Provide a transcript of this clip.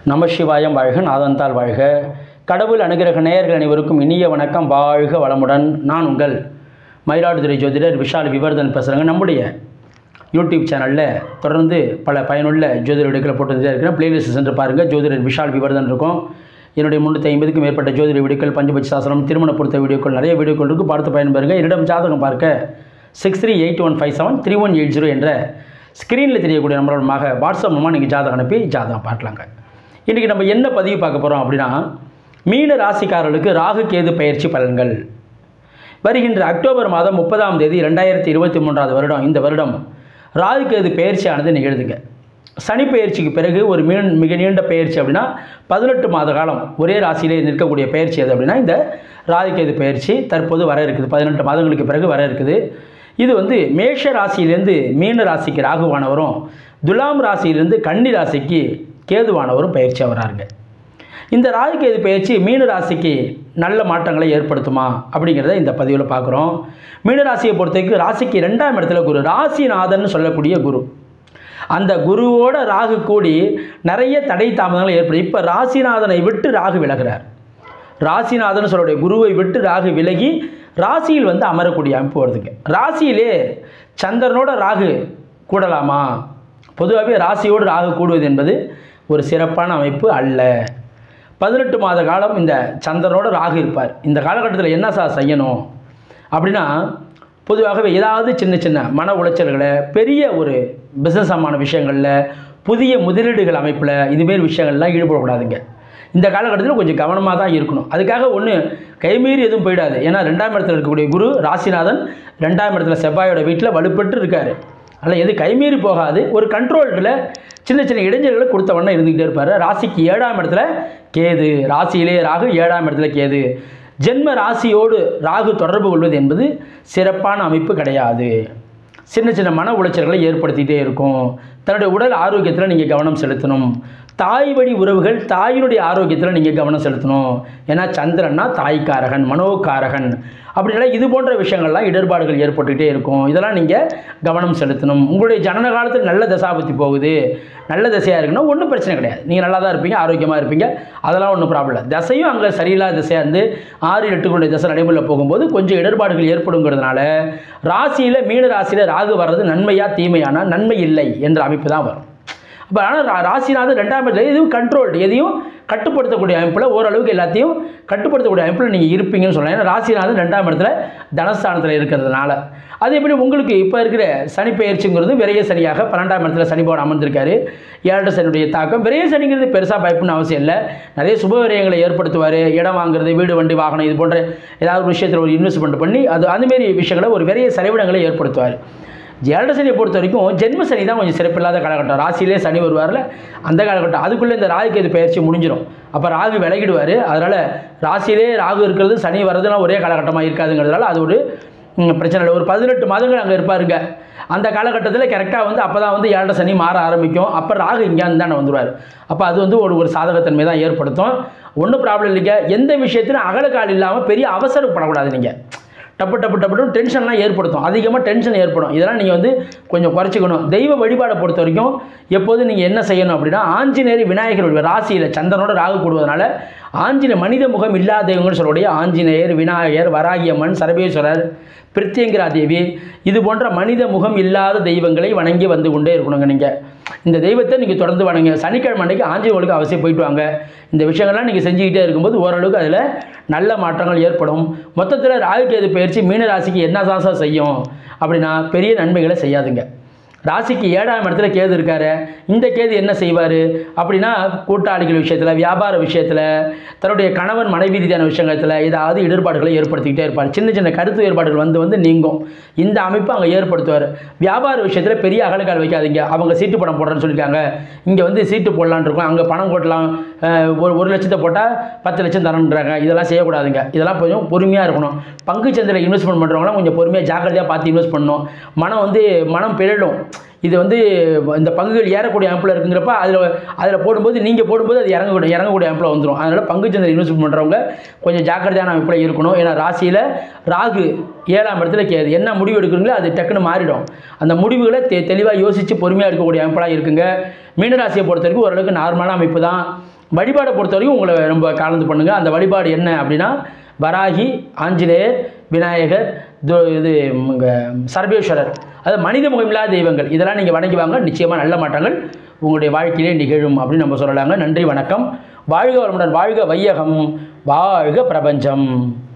நம சிவாயம் வாழ்க நாதந்தால் வாழ்க கடவுள் அனுகிரக நேயர்கள் அனைவருக்கும் இனிய வணக்கம் வாழ்க வளமுடன் நான் உங்கள் மயிலாடுதுறை ஜோதிடர் விஷால் விவர்தன் பேசுகிறேங்க நம்முடைய யூடியூப் சேனலில் தொடர்ந்து பல பயனுள்ள ஜோதிட வீடியோக்களை போட்டு இருக்கிறேன் பிளேலிஸ்ட் சென்று பாருங்கள் ஜோதிடர் விஷால் விவர்தன் இருக்கும் என்னுடைய முந்நூற்றி ஐம்பதுக்கும் மேற்பட்ட ஜோதிட வீடியோக்கள் பஞ்சபட்ச சாஸ்திரம் திருமண பொறுத்த வீடியோக்கள் நிறைய வீடியோக்கள் இருக்குது பார்த்து பயன்பெறுங்க என்னிடம் ஜாதகம் பார்க்க six three eight one five seven three one eight zero என்ற ஸ்க்ரீனில் தெரியக்கூடிய நம்பர்களுமாக வாட்ஸ்அப் மூலமாக நீங்கள் ஜாதகம் அனுப்பி ஜாதகம் பார்க்கலாங்க இன்றைக்கி நம்ம என்ன பதிவு பார்க்க போகிறோம் அப்படின்னா மீன ராசிக்காரர்களுக்கு ராகு கேது பயிற்சி பலன்கள் வருகின்ற அக்டோபர் மாதம் முப்பதாம் தேதி ரெண்டாயிரத்தி இருபத்தி மூன்றாவது வருடம் இந்த வருடம் ராகு கேது பயிற்சியானது நிகழ்துங்க சனி பயிற்சிக்கு பிறகு ஒரு மீன் மிக நீண்ட பயிற்சி அப்படின்னா பதினெட்டு மாத காலம் ஒரே ராசியிலே நிற்கக்கூடிய பயிற்சி எது அப்படின்னா இந்த ராகு கேது பயிற்சி தற்போது வர இருக்குது பதினெட்டு மாதங்களுக்கு பிறகு வர இருக்குது இது வந்து மேஷ ராசியிலேருந்து மீன ராசிக்கு ராகுவானவரும் துலாம் ராசியிலேருந்து கன்னி ராசிக்கு கேதுவானவரும் பயிற்சியாக வராருங்க இந்த ராகு கேது பயிற்சி மீன ராசிக்கு நல்ல மாற்றங்களை ஏற்படுத்துமா அப்படிங்கிறத இந்த பதிவில் பார்க்குறோம் மீன ராசியை பொறுத்தவரைக்கும் ராசிக்கு ரெண்டாம் இடத்துல குரு ராசிநாதன் சொல்லக்கூடிய குரு அந்த குருவோட ராகு கூடி நிறைய தடை தாமதங்கள் ஏற்படுது இப்போ ராசிநாதனை விட்டு ராகு விலகிறார் ராசிநாதன் சொல்லக்கூடிய குருவை விட்டு ராகு விலகி ராசியில் வந்து அமரக்கூடிய அமைப்பு வருதுங்க ராசியிலே சந்திரனோட ராகு கூடலாமா பொதுவாகவே ராசியோடு ராகு கூடுவது என்பது ஒரு சிறப்பான அமைப்பு அல்ல பதினெட்டு மாத காலம் இந்த சந்திரனோட ராகு இருப்பார் இந்த காலகட்டத்தில் என்ன சார் செய்யணும் அப்படின்னா பொதுவாகவே ஏதாவது சின்ன சின்ன மன உளைச்சல்களை பெரிய ஒரு பிஸ்னஸ் சம்பந்தமான விஷயங்களில் புதிய முதலீடுகள் அமைப்பில் இதுமாரி விஷயங்கள்லாம் ஈடுபடக்கூடாதுங்க இந்த காலகட்டத்தில் கொஞ்சம் கவனமாக தான் இருக்கணும் அதுக்காக ஒன்று கைமீறி எதுவும் போயிடாது ஏன்னா ரெண்டாம் இடத்துல இருக்கக்கூடிய குரு ராசிநாதன் ரெண்டாம் இடத்துல செவ்வாயோட வீட்டில் வலுப்பெற்று இருக்கார் அதில் எது கைமீறி போகாது ஒரு கண்ட்ரோல்டில் சின்ன சின்ன இடைஞ்சல்களை கொடுத்த வண்ணம் இருந்துக்கிட்டே இருப்பார் ராசிக்கு ஏழாம் இடத்துல கேது ராசியிலே ராகு ஏழாம் இடத்துல கேது ஜென்ம ராசியோடு ராகு தொடர்பு கொள்வது என்பது சிறப்பான அமைப்பு கிடையாது சின்ன சின்ன மன உளைச்சல்களை ஏற்படுத்திகிட்டே இருக்கும் தன்னுடைய உடல் ஆரோக்கியத்தில் நீங்கள் கவனம் செலுத்தணும் தாய் வழி உறவுகள் தாயினுடைய ஆரோக்கியத்தில் நீங்கள் கவனம் செலுத்தணும் ஏன்னா சந்திரன்னா தாய்க்காரகன் மனோகாரகன் அப்படின்னால இது போன்ற விஷயங்கள்லாம் இடர்பாடுகள் ஏற்பட்டுக்கிட்டே இருக்கும் இதெல்லாம் நீங்கள் கவனம் செலுத்தணும் உங்களுடைய ஜனன காலத்தில் நல்ல தசாபத்தி போகுது நல்ல தசையாக இருக்குன்னா ஒன்றும் பிரச்சனை கிடையாது நீங்கள் நல்லா தான் இருப்பீங்க ஆரோக்கியமாக இருப்பீங்க அதெல்லாம் ஒன்றும் ப்ராப்ளம் இல்லை தசையும் அங்கே சரியில்லாத திசையாக இருந்து ஆறு எட்டு கொண்ட தசை நடைமுறையில் போகும்போது கொஞ்சம் இடர்பாடுகள் ஏற்படுங்கிறதுனால ராசியில் மீன ராசியில் ராகு வர்றது நன்மையா தீமையானா நன்மை இல்லை என்ற அமைப்பு தான் வரும் அப்போ ஆனால் ரா ராசிநாதன் ரெண்டாம் இடத்துல எதுவும் கண்ட்ரோல்டு எதையும் கட்டுப்படுத்தக்கூடிய அமைப்பில் ஓரளவுக்கு எல்லாத்தையும் கட்டுப்படுத்தக்கூடிய அமைப்பில் நீங்கள் இருப்பீங்கன்னு சொல்லலாம் ஏன்னா ராசிநாதன் ரெண்டாம் இடத்துல தனஸ்தானத்தில் இருக்கிறதுனால அது எப்படி உங்களுக்கு இப்போ இருக்கிற சனி பயிற்சிங்கிறது விரைய சனியாக பன்னெண்டாம் இடத்துல சனி பவன் அமர்ந்திருக்காரு ஏழரை சனியுடைய தாக்கம் விரைய சனிங்கிறது பெருசாக பயப்புன்னு அவசியம் இல்லை நிறைய சுப விரயங்களை ஏற்படுத்துவார் இடம் வாங்குறது வீடு வண்டி வாகனம் இது போன்ற ஏதாவது ஒரு விஷயத்தில் ஒரு இன்வெஸ்ட்மெண்ட் பண்ணி அது அதுமாரி விஷயங்களை ஒரு விரைய செலவினங்களை ஏற்படுத்துவார் ஏழரை சனியை பொறுத்த வரைக்கும் ஜென்ம சனி தான் கொஞ்சம் சிறப்பில்லாத காலகட்டம் ராசியிலே சனி வருவார்ல அந்த காலகட்டம் அதுக்குள்ளே இந்த ராகு கேது பயிற்சி முடிஞ்சிடும் அப்போ ராகு விலகிடுவார் அதனால் ராசியிலே ராகு இருக்கிறது சனி வர்றதுலாம் ஒரே காலகட்டமாக இருக்காதுங்கிறதுனால அது ஒரு ம், பிரச்சனை இல்லை ஒரு பதினெட்டு மாதங்கள் அங்கே இருப்பாருங்க அந்த காலகட்டத்தில் கரெக்டாக வந்து அப்போ தான் வந்து ஏழரை சனி மாற ஆரம்பிக்கும் அப்போ ராகு இங்கேருந்து தானே வந்துடுவார் அப்போ அது வந்து ஒரு ஒரு சாதகத்தன்மை தான் ஏற்படுத்தும் ஒன்றும் ப்ராப்ளம் இல்லைங்க எந்த விஷயத்திலும் அகலக்கால் இல்லாமல் பெரிய அவசரப்படக்கூடாது நீங்கள் டப்பு டப்பு டப்புன்னு டென்ஷன்லாம் ஏற்படுத்தும் அதிகமாக டென்ஷன் ஏற்படும் இதெல்லாம் நீங்கள் வந்து கொஞ்சம் குறைச்சிக்கணும் தெய்வ வழிபாடை பொறுத்த வரைக்கும் எப்போதும் நீங்கள் என்ன செய்யணும் அப்படின்னா ஆஞ்சநேயர் விநாயகர் வழிபாடு ராசியில் சந்திரனோட ராகு கூடுவதனால ஆஞ்சநேய மனித முகம் இல்லாத தெய்வங்கள் சொல்லக்கூடிய ஆஞ்சநேயர் விநாயகர் வராகியம்மன் சரபேஸ்வரர் பிரித்தியங்கிரா தேவி இது போன்ற மனித முகம் இல்லாத தெய்வங்களை வணங்கி வந்து கொண்டே இருக்கணுங்க நீங்கள் இந்த தெய்வத்தை நீங்கள் தொடர்ந்து வணங்க சனிக்கிழமை அன்னைக்கு ஆஞ்சநேயர்களுக்கு அவசியம் போயிட்டு வாங்க இந்த விஷயங்கள்லாம் நீங்கள் செஞ்சுக்கிட்டே இருக்கும்போது ஓரளவுக்கு அதில் நல்ல மாற்றங்கள் ஏற்படும் மொத்தத்தில் ராகு கேது பயிற்சி மீன ராசிக்கு என்ன தான் சார் செய்யும் அப்படின்னா பெரிய நன்மைகளை செய்யாதுங்க ராசிக்கு ஏழாம் இடத்துல கேது இருக்காரு இந்த கேது என்ன செய்வார் அப்படின்னா கூட்டாளிகள் விஷயத்தில் வியாபார விஷயத்தில் தன்னுடைய கணவன் மனைவி ரீதியான விஷயத்தில் ஏதாவது இடர்பாடுகளை ஏற்படுத்திக்கிட்டே இருப்பார் சின்ன சின்ன கருத்து வேறுபாடுகள் வந்து வந்து நீங்கும் இந்த அமைப்பு அங்கே ஏற்படுத்துவார் வியாபார விஷயத்தில் பெரிய அகலக்கால் வைக்காதீங்க அவங்க சீட்டு பணம் போடுறேன்னு சொல்லியிருக்காங்க இங்கே வந்து சீட்டு போடலான்னு இருக்கோம் அங்கே பணம் போடலாம் அஹ், ஒரு ஒரு லட்சத்தை போட்டால் பத்து லட்சம் தரணுன்றாங்க இதெல்லாம் செய்யக்கூடாதுங்க இதெல்லாம் கொஞ்சம் பொறுமையாக இருக்கணும் பங்கு சந்தையில் இன்வெஸ்ட்மெண்ட் பண்ணுறவங்களாம் கொஞ்சம் பொறுமையாக ஜாக்கிரதையாக பார்த்து இன்வெஸ்ட் பண்ணணும் மனம் வந்து மனம் பிழலும் இது வந்து இந்த பங்குகள் ஏறக்கூடிய அமைப்பில் இருக்குங்கிறப்ப அதில் அதில் போடும்போது நீங்கள் போடும்போது அது இறங்கக்கூடிய இறங்கக்கூடிய அமைப்பில் வந்துடும் அதனால் பங்குச்சந்தை இன்வெஸ்ட் பண்ணுறவங்க கொஞ்சம் ஜாக்கிரதையான அமைப்பில் இருக்கணும் ஏன்னா ராசியில் ராகு ஏழாம் இடத்துல கேது என்ன முடிவு எடுக்கிறீங்களோ அது டக்குன்னு மாறிடும் அந்த முடிவுகளை தெ தெளிவாக யோசித்து பொறுமையாக இருக்கக்கூடிய அமைப்பெல்லாம் இருக்குங்க மீனராசியை பொறுத்த வரைக்கும் ஓரளவுக்கு நார்மலான அமைப்பு தான் வழிபாடை பொறுத்த வரைக்கும் உங்களை ரொம்ப கலந்து பண்ணுங்கள் அந்த வழிபாடு என்ன அப்படின்னா வராகி ஆஞ்சநேயர் விநாயகர் து- இது இங்க சர்வேஸ்வரர் அது மனித முகமில்லாத தெய்வங்கள் இதெல்லாம் நீங்கள் வணங்கி வாங்க நிச்சயமாக நல்ல மாற்றங்கள் உங்களுடைய வாழ்க்கையிலே நிகழும் அப்படின்னு நம்ம சொல்லலாங்க நன்றி வணக்கம் வாழ்க வளமுடன் வாழ்க வையகம் வாழ்க பிரபஞ்சம்